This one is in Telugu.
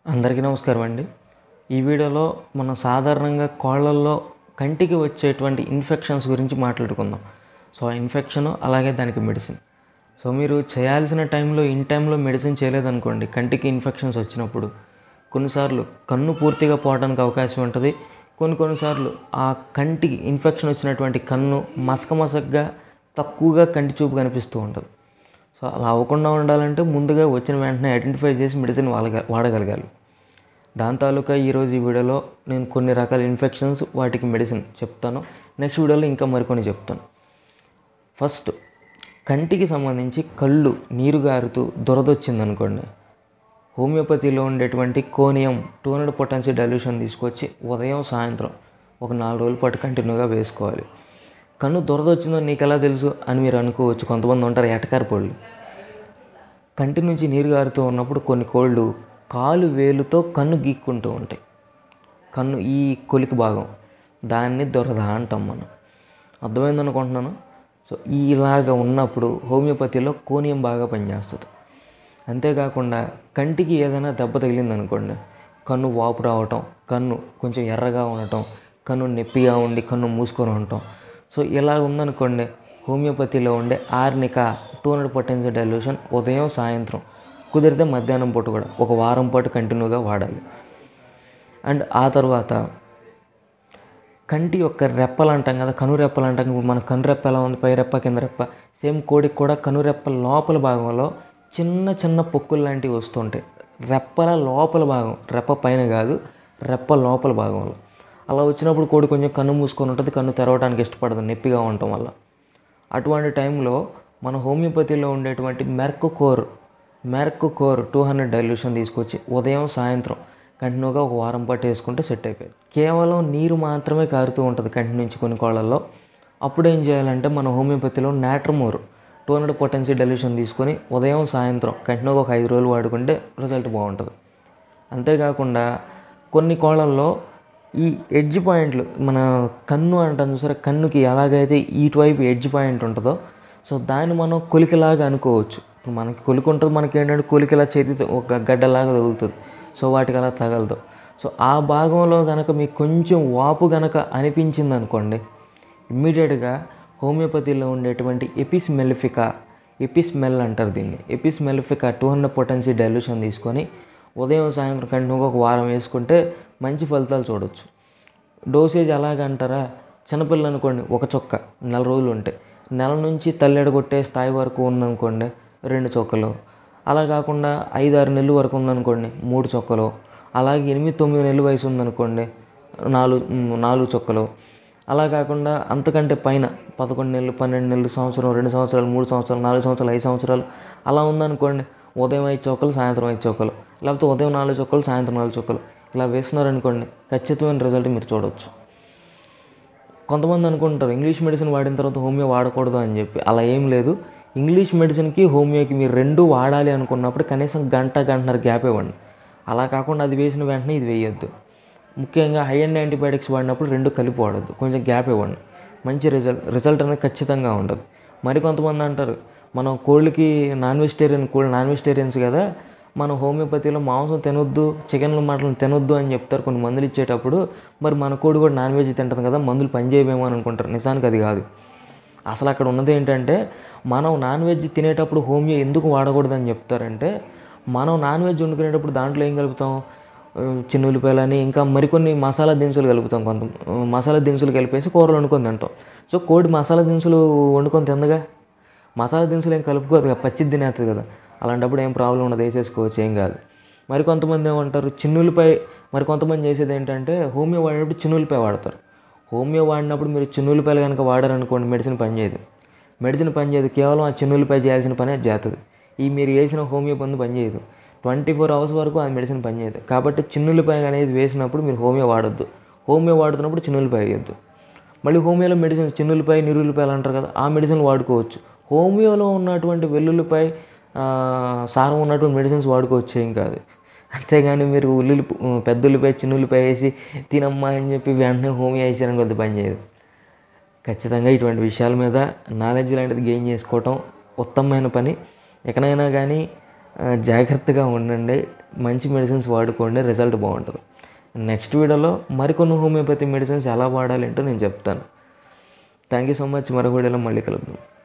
అందరికీ నమస్కారం అండి ఈ వీడియోలో మనం సాధారణంగా కోళ్ళల్లో కంటికి వచ్చేటువంటి ఇన్ఫెక్షన్స్ గురించి మాట్లాడుకుందాం సో ఆ ఇన్ఫెక్షన్ అలాగే దానికి మెడిసిన్ సో మీరు చేయాల్సిన టైంలో ఇన్ టైంలో మెడిసిన్ చేయలేదనుకోండి కంటికి ఇన్ఫెక్షన్స్ వచ్చినప్పుడు కొన్నిసార్లు కన్ను పూర్తిగా పోవడానికి అవకాశం ఉంటుంది కొన్ని కొన్నిసార్లు ఆ కంటికి ఇన్ఫెక్షన్ వచ్చినటువంటి కన్ను మసక మసకగా తక్కువగా కంటి చూపు కనిపిస్తూ ఉంటుంది సో అలా అవ్వకుండా ఉండాలంటే ముందుగా వచ్చిన వెంటనే ఐడెంటిఫై చేసి మెడిసిన్ వాడగ వాడగలగాలి దాని తాలూకా ఈరోజు ఈ వీడియోలో నేను కొన్ని రకాల ఇన్ఫెక్షన్స్ వాటికి మెడిసిన్ చెప్తాను నెక్స్ట్ వీడియోలో ఇంకా మరికొన్ని చెప్తాను ఫస్ట్ కంటికి సంబంధించి కళ్ళు నీరు గారుతూ దురదొచ్చింది అనుకోండి హోమియోపతిలో ఉండేటువంటి conium two hundred potency dilution తీసుకొచ్చి ఉదయం సాయంత్రం ఒక నాలుగు రోజుల పాటు కంటిన్యూగా వేసుకోవాలి కన్ను దురదొచ్చిందో నీకు ఎలా తెలుసు అని మీరు అనుకోవచ్చు కొంతమంది ఉంటారు ఎటకారి పళ్ళు కంటి నుంచి నీరు గారుతూ ఉన్నప్పుడు కొన్ని కోళ్ళు కాలు వేలుతో కన్ను గీక్కుంటూ ఉంటాయి కన్ను ఈ కొలికి భాగం దాన్ని దొరద అంటాం మనం అర్థమైంది అనుకుంటున్నాను సో ఇలాగ ఉన్నప్పుడు హోమియోపతిలో కోనియం బాగా పనిచేస్తుంది అంతేకాకుండా కంటికి ఏదైనా దెబ్బ తగిలింది అనుకోండి కన్ను వాపు రావటం కన్ను కొంచెం ఎర్రగా ఉండటం కన్ను నొప్పిగా ఉండి కన్ను మూసుకొని ఉండటం సో ఇలా ఉందనుకోండి హోమియోపతిలో ఉండే arnica two hundred potency dilution ఉదయం సాయంత్రం కుదిరితే మధ్యాహ్నం పూట కూడా ఒక వారం పాటు కంటిన్యూగా వాడాలి అండ్ ఆ తర్వాత కంటి యొక్క రెప్పలు అంటాం కదా కనురెప్పలు అంటాం ఇప్పుడు మన కనురెప్ప ఎలా ఉంది పై రెప్ప కింద రెప్ప సేమ్ కోడికి కూడా కనురెప్ప లోపల భాగంలో చిన్న చిన్న పొక్కులు లాంటివి వస్తుంటాయి రెప్పల లోపల భాగం రెప్ప పైన కాదు రెప్ప లోపల భాగంలో అలా వచ్చినప్పుడు కోడి కొంచెం కన్ను మూసుకొని ఉంటుంది కన్ను తెరవడానికి ఇష్టపడదు నొప్పిగా ఉండటం వల్ల అటువంటి టైంలో మన హోమియోపతిలో ఉండేటువంటి merc cor merc cor two hundred dilution తీసుకొచ్చి ఉదయం సాయంత్రం కంటిన్యూగా ఒక వారం పాటు వేసుకుంటే సెట్ అయిపోయింది కేవలం నీరు మాత్రమే కారుతూ ఉంటుంది కంటి నుంచి కొన్ని కోళ్ళల్లో అప్పుడు ఏం చేయాలంటే మన హోమియోపతిలో natrum mur two hundred potency dilution తీసుకొని ఉదయం సాయంత్రం కంటిన్యూగా ఒక ఐదు రోజులు వాడుకుంటే రిజల్ట్ బాగుంటుంది అంతేకాకుండా కొన్ని కోళ్ళల్లో ఈ ఎడ్జ్ పాయింట్లు మన కన్ను అంటాం చూసారా కన్నుకి ఎలాగైతే ఇటువైపు ఎడ్జ్ పాయింట్ ఉంటుందో సో దాన్ని మనం కొలికలాగా అనుకోవచ్చు ఇప్పుడు మనకి కొలికి ఉంటుంది మనకి ఏంటంటే కొలికలా చేతితో ఒక గడ్డలాగా తగులుతుంది సో వాటికి అలా తగలదు సో ఆ భాగంలో కనుక మీకు కొంచెం వాపు కనుక అనిపించింది అనుకోండి ఇమ్మీడియట్గా హోమియోపతిలో ఉండేటువంటి ఎపిస్ మెలిఫికా ఎపిస్ మెల్ అంటారు దీన్ని apis mellifica two hundred potency dilution తీసుకొని ఉదయం సాయంత్రం కంటిన్యూగా ఒక వారం వేసుకుంటే మంచి ఫలితాలు చూడొచ్చు డోసేజ్ ఎలాగంటారా చిన్నపిల్లలు అనుకోండి ఒక చొక్క నెల రోజులు ఉంటాయి నెల నుంచి తల్లెడగొట్టే స్థాయి వరకు ఉందనుకోండి రెండు చొక్కలు అలా కాకుండా ఐదు ఆరు నెలలు వరకు ఉందనుకోండి మూడు చొక్కలు అలాగే ఎనిమిది తొమ్మిది నెలల వయసు ఉందనుకోండి నాలుగు నాలుగు చొక్కలు అలా కాకుండా అంతకంటే పైన పదకొండు నెలలు పన్నెండు నెలలు సంవత్సరం రెండు సంవత్సరాలు మూడు సంవత్సరాలు నాలుగు సంవత్సరాలు ఐదు సంవత్సరాలు అలా ఉందనుకోండి ఉదయం ఐదు చొక్కలు సాయంత్రం ఐదు చొక్కలు లేకపోతే ఉదయం నాలుగు చొక్కలు సాయంత్రం నాలుగు చొక్కలు ఇలా వేస్తున్నారనుకోండి ఖచ్చితమైన రిజల్ట్ మీరు చూడవచ్చు కొంతమంది అనుకుంటారు ఇంగ్లీష్ మెడిసిన్ వాడిన తర్వాత హోమియో వాడకూడదు అని చెప్పి అలా ఏం లేదు ఇంగ్లీష్ మెడిసిన్కి హోమియోకి మీరు రెండు వాడాలి అనుకున్నప్పుడు కనీసం గంట గంటన్నర గ్యాప్ ఇవ్వండి అలా కాకుండా అది వేసిన వెంటనే ఇది వేయొద్దు ముఖ్యంగా హై అండ్ యాంటీబయాటిక్స్ వాడినప్పుడు రెండు కలిపి వాడద్దు కొంచెం గ్యాప్ ఇవ్వండి మంచి రిజల్ట్ రిజల్ట్ అనేది ఖచ్చితంగా ఉండదు మరి కొంతమంది అంటారు మనం కోళ్ళకి నాన్ వెజిటేరియన్ కోళ్ళు నాన్ వెజిటేరియన్స్ కదా మనం హోమియోపతిలో మాంసం తినొద్దు చికెన్లు మటన్ తినొద్దు అని చెప్తారు కొన్ని మందులు ఇచ్చేటప్పుడు మరి మన కోడి కూడా నాన్ వెజ్ తింటుంది కదా మందులు పనిచేయమేమో అని అనుకుంటారు నిజానికి అది కాదు అసలు అక్కడ ఉన్నది ఏంటంటే మనం నాన్ వెజ్ తినేటప్పుడు హోమియో ఎందుకు వాడకూడదని చెప్తారంటే మనం నాన్ వెజ్ వండుకునేటప్పుడు దాంట్లో ఏం కలుపుతాం చిన్న ఉల్లిపాయలని ఇంకా మరికొన్ని మసాలా దినుసులు కలుపుతాం కొంత మసాలా దినుసులు కలిపేసి కూరలు వండుకొని తింటాం సో కోడి మసాలా దినుసులు వండుకొని తిందగా మసాలా దినుసులు ఏం కలుపుకోదు కదా పచ్చిది తినేస్తుంది కదా అలాంటప్పుడు ఏం ప్రాబ్లం ఉండదు వేసేసుకోవచ్చు ఏం కాదు మరి కొంతమంది ఏమంటారు చిన్నులపై మరి కొంతమంది చేసేది ఏంటంటే హోమియో వాడినప్పుడు చిన్నులపై వాడతారు హోమియో వాడినప్పుడు మీరు చిన్నులపాయలు కనుక వాడారనుకోండి మెడిసిన్ పనిచేయదు మెడిసిన్ పనిచేయదు కేవలం ఆ చిన్నులపై చేయాల్సిన పనే చేస్తుంది ఈ మీరు వేసిన హోమియో పని పనిచేయదు ట్వంటీ ఫోర్ అవర్స్ వరకు ఆ మెడిసిన్ పనిచేయదు కాబట్టి చిన్నులపై అనేది వేసినప్పుడు మీరు హోమియో వాడొద్దు హోమియో వాడుతున్నప్పుడు చిన్నులపై వేయొద్దు మళ్ళీ హోమియోలో మెడిసిన్ చిన్నులపై నిరులపై అంటారు కదా ఆ మెడిసిన్ వాడుకోవచ్చు హోమియోలో ఉన్నటువంటి వెల్లుల్లిపై సారం ఉన్నటువంటి మెడిసిన్స్ వాడుకోవచ్చు ఏం కాదు అంతేగాని మీరు ఉల్లి పెద్ద ఉల్లిపై చిన్న ఉల్లిపై వేసి తినమ్మా అని చెప్పి వెంటనే హోమియో వేసారని కొద్ది పని చేయదు ఖచ్చితంగా ఇటువంటి విషయాల మీద నాలెడ్జ్ లాంటిది గెయిన్ చేసుకోవటం ఉత్తమమైన పని ఎక్కడైనా కానీ ఆ, జాగ్రత్తగా ఉండండి మంచి మెడిసిన్స్ వాడుకోండి రిజల్ట్ బాగుంటుంది నెక్స్ట్ వీడియోలో మరికొన్ని హోమియోపతి మెడిసిన్స్ ఎలా వాడాలి ఏంటో నేను చెప్తాను థ్యాంక్ యూ సో మచ్ మరొక వీడియోలో మళ్ళీ కలుద్దాం